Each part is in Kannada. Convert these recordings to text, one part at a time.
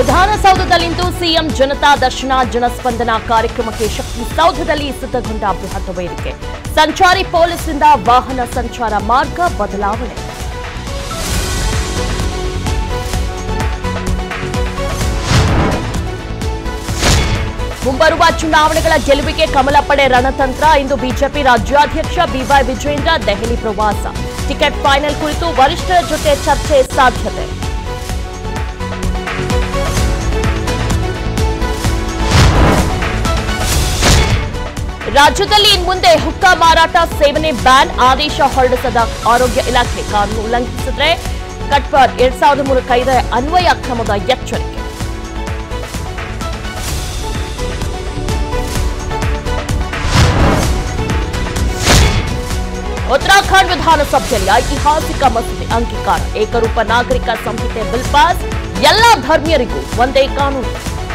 ವಿಧಾನಸೌಧದಲ್ಲಿಂದು ಸಿಎಂ ಜನತಾ ದರ್ಶನ ಜನಸ್ಪಂದನ ಕಾರ್ಯಕ್ರಮಕ್ಕೆ ಶಕ್ತಿ ಸೌಧದಲ್ಲಿ ಸಿದ್ಧಗೊಂಡ ಬೃಹತ್ ವೇದಿಕೆ ಸಂಚಾರಿ ಪೊಲೀಸ್ನಿಂದ ವಾಹನ ಸಂಚಾರ ಮಾರ್ಗ ಬದಲಾವಣೆ ಮುಂಬರುವ ಚುನಾವಣೆಗಳ ಗೆಲುವಿಗೆ ಕಮಲ ಪಡೆ ರಣತಂತ್ರ ಇಂದು ಬಿಜೆಪಿ ರಾಜ್ಯಾಧ್ಯಕ್ಷ ಬಿವೈ ವಿಜಯೇಂದ್ರ ದೆಹಲಿ ಪ್ರವಾಸ ಟಿಕೆಟ್ ಫೈನಲ್ ಕುರಿತು ವರಿಷ್ಠರ ಜೊತೆ ಚರ್ಚೆ ಸಾಧ್ಯತೆ ರಾಜ್ಯದಲ್ಲಿ ಇನ್ಮುಂದೆ ಹುಕ್ಕ ಮಾರಾಟ ಸೇವನೆ ಬ್ಯಾನ್ ಆದೇಶ ಹೊರಡಿಸದ ಆರೋಗ್ಯ ಇಲಾಖೆ ಕಾನೂನು ಉಲ್ಲಂಘಿಸಿದ್ರೆ ಕಟ್ಪರ್ ಎರಡ್ ಸಾವಿರದ ಮೂರು ಕಾಯ್ದೆ ಅನ್ವಯ ಕ್ರಮದ ಎಚ್ಚರಿಕೆ ಉತ್ತರಾಖಂಡ್ ವಿಧಾನಸಭೆಯಲ್ಲಿ ಐತಿಹಾಸಿಕ ಮಸೂದೆ ಅಂಗೀಕಾರ ಏಕರೂಪ ನಾಗರಿಕ ಸಂಹಿತೆ ಬಿಲ್ ಪಾಸ್ ಎಲ್ಲ ಧರ್ಮೀಯರಿಗೂ ಒಂದೇ ಕಾನೂನು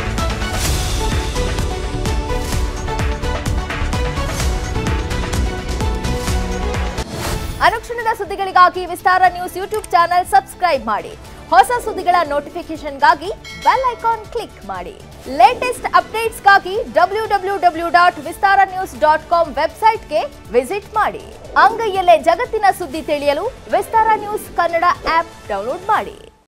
ಅನುಕ್ಷಣದ ಸುದ್ದಿಗಳಿಗಾಗಿ Vistara news YouTube channel subscribe ಮಾಡಿ ಹೊಸ ಸುದ್ದಿಗಳ ನೋಟಿಫಿಕೇಶನ್ಗಾಗಿ ಬೆಲ್ ಐಕಾನ್ ಕ್ಲಿಕ್ ಮಾಡಿ ಲೇಟೆಸ್ಟ್ ಅಪ್ಡೇಟ್ಸ್ಗಾಗಿ W W W dot Vistara news dot com ವೆಬ್ಸೈಟ್ಗೆ ವಿಸಿಟ್ ಮಾಡಿ ಅಂಗೈಯಲ್ಲೇ ಜಗತ್ತಿನ ಸುದ್ದಿ ತಿಳಿಯಲು Vistara news Kannada app download ಮಾಡಿ